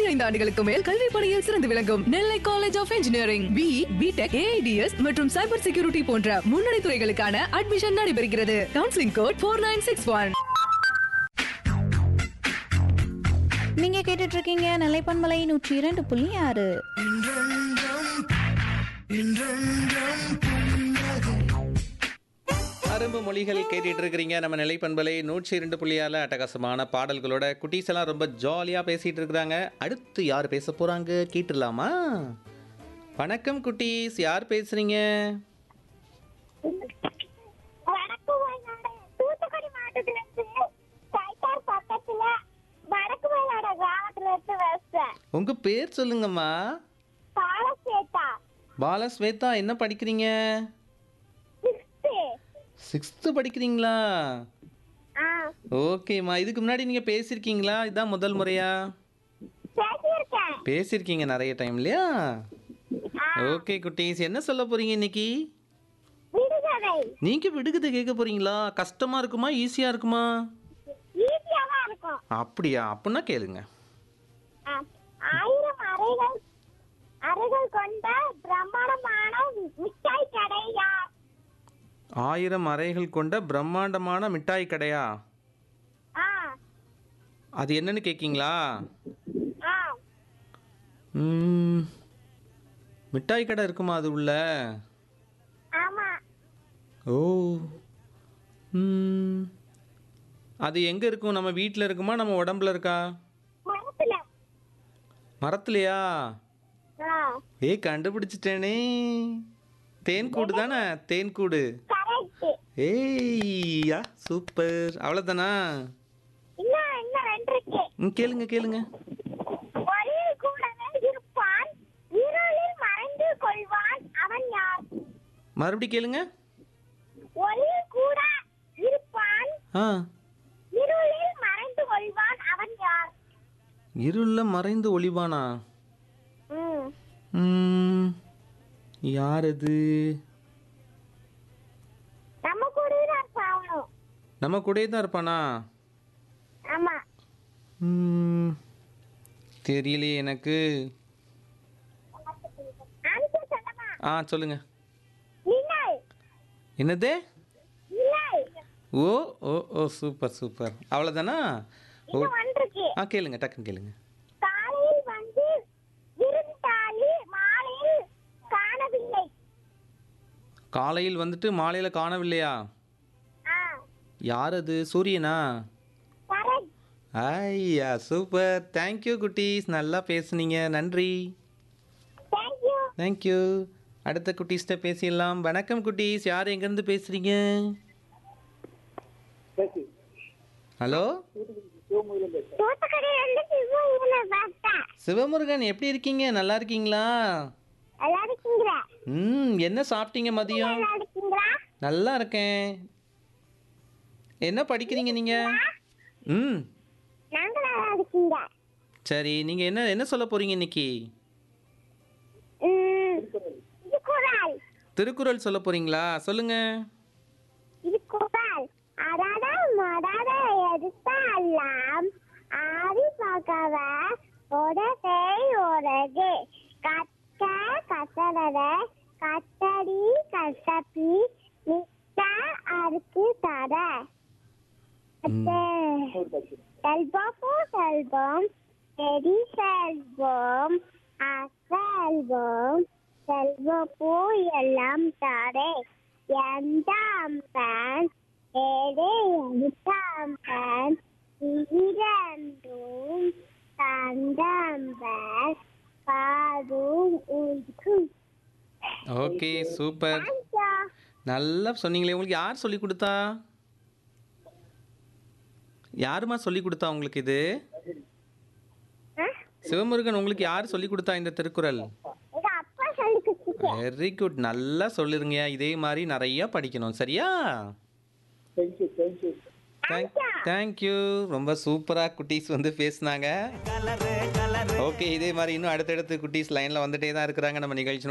இருபத்தி ஐந்து ஆண்டுகளுக்கு மேல் கல்வி பணியில் சிறந்து விளங்கும் Nellai college of engineering B BTech AIDS மற்றும் சைபர் செக்யூரிட்டி போன்ற முன்னணி துறைகளுக்கான அட்மிஷன் நடைபெறுகிறது counselling code four nine six one நீங்க கேட்டுட்டு இருக்கீங்க நிலைப்பன்மலை நூற்றி இரண்டு புள்ளி ஆறு அரும்பு மொழிகள் கேட்டுட்டு இருக்கிறீங்க நம்ம நிலைப்பண்பலை நூற்றி இரண்டு புள்ளியால அட்டகாசமான பாடல்களோட குட்டீஸ் எல்லாம் ரொம்ப ஜாலியாக பேசிட்டு இருக்கிறாங்க அடுத்து யார் பேச போறாங்க கேட்டுடலாமா வணக்கம் குட்டீஸ் யார் பேசுறீங்க வடக்கு வயநாடு தூத்துக்குடி மாவட்டத்துல இருந்து கைத்தார் பக்கத்துல வடக்கு வயநாடு கிராமத்துல இருந்து பேசுறேன் உங்க பேர் சொல்லுங்கம்மா பாலசேட்டா பாலஸ்வேதா என்ன படிக்கிறீங்க சிக்ஸ்த்து சிக்ஸ்த்து படிக்கிறீங்களா ஆ ஓகேம்மா இதுக்கு முன்னாடி நீங்கள் பேசியிருக்கீங்களா இதான் முதல் முறையா பேசியிருக்கேன் பேசியிருக்கீங்க நிறைய டைம் இல்லையா ஆ ஓகே குட்டீஸ் என்ன சொல்ல போறீங்க இன்னைக்கு விடுகதை நீங்க விடுகதை கேட்க போறீங்களா கஷ்டமா இருக்குமா ஈஸியா இருக்குமா ஈஸியா தான் இருக்கும் அப்படியா அப்படின்னா கேளுங்க ஆ. ஆயிரம் அறைகள் அறைகள் கொண்ட பிரம்மாண்டமான மிட்டாய் கடையா ஆயிரம் அறைகள் கொண்ட பிரம்மாண்டமான மிட்டாய் கடையா ஆ அது என்னன்னு கேட்கீங்களா ஆ ம், மிட்டாய் கடை இருக்குமா அது உள்ள ஆமா ஓ ம், அது எங்கே இருக்கும் நம்ம வீட்டில் இருக்குமா நம்ம உடம்புல இருக்கா மரத்துல மரத்துலையா ஆ ஏய் கண்டுபிடிச்சிட்டேனே தேன்கூடு தானே தேன்கூடு கரெக்ட் ஏய்யா சூப்பர் அவ்வளோதானா இன்னும் இன்னும் ரெண்டு இருக்கு ம் கேளுங்க கேளுங்க ஒளியில் கூடவே இருப்பான் இருளில் மறைந்து கொள்வான் அவன் யார் மறுபடி கேளுங்க ஒளியில் கூட இருப்பான் ஆ இருளில் மறைந்து கொள்வான் அவன் யார் இருளில் மறைந்து ஒளிவானா ம் ம், யார் அது நம்ம கூட தான் இருப்பான் நம்ம கூடயே தான் இருப்பானா ஆமா ம், தெரியலையே எனக்கு ஆன்சர் சொல்லமா ஆ சொல்லுங்க நிழல் என்னது நிழல் ஓ ஓ ஓ சூப்பர் சூப்பர் அவ்வளோதானா ஓ இன்னும் ஒன்று இருக்கு ஆ கேளுங்க டக்குன்னு கேளுங்க காலையில் வந்து இருந்தாலி மாலையில் காணவில்லை காலையில் வந்துட்டு மாலையில் காணவில்லையா ஆ யார் அது சூரியனா கரெக்ட் ஐயா சூப்பர் தேங்க்யூ குட்டீஸ் நல்லா பேசுனீங்க நன்றி தேங்க்யூ தேங்க்யூ அடுத்த குட்டீஸ்கிட்ட பேசிடலாம் வணக்கம் குட்டீஸ் யார் எங்கேருந்து பேசுகிறீங்க ஹலோ தூத்துக்குடியில இருந்து சிவகங்கையில பார்த்தேன் சிவமுருகன் எப்படி இருக்கீங்க நல்லா இருக்கீங்களா நல்லா இருக்கீங்களா ம் என்ன சாப்பிட்டீங்க மதியம் நல்லா இருக்கீங்களா நல்லா இருக்கேன் என்ன படிக்கிறீங்க நீங்கள் ம் நாங்க நல்லா இருக்கீங்க சரி நீங்கள் என்ன என்ன சொல்ல போகிறீங்க இன்னைக்கு ம், இது குரல் திருக்குறள் சொல்ல போகிறீங்களா சொல்லுங்கள் இது குரல் அடாத மடாத எடுத்தாலாம் ஆவி பார்க்கவ உடகை உலகு கட்ட கசடத கட்டடி கசப்பி மிக்க அறுக்கு தர செல்வம் செல்வம் செடி செல்வம் அசெல்வம் செல்வப்பூ எல்லாம் தாரே எந்த அம்பன் ஏழு எழுத்தாம்பன் இரண்டும் தந்தம்பன் பாடும் உயிர்க்கும் ஓகே சூப்பர் நல்லா சொன்னீங்களே உங்களுக்கு யார் சொல்லி கொடுத்தா யாருமா சொல்லி கொடுத்தா உங்களுக்கு இது சிவமுருகன் உங்களுக்கு யார் சொல்லி கொடுத்தா இந்த திருக்குறள் எங்க அப்பா சொல்லி கொடுத்துச்சு வெரி குட் நல்லா சொல்லிருங்க இதே மாதிரி நிறைய படிக்கணும் சரியா தேங்க்யூ ரொம்ப சூப்பராக குட்டீஸ் வந்து பேசுனாங்க ஓகே இதே மாதிரி இன்னும் அடுத்தடுத்து குட்டீஸ் லைனில் வந்துட்டே தான் இருக்கிறாங்க நம்ம நிகழ்ச்சி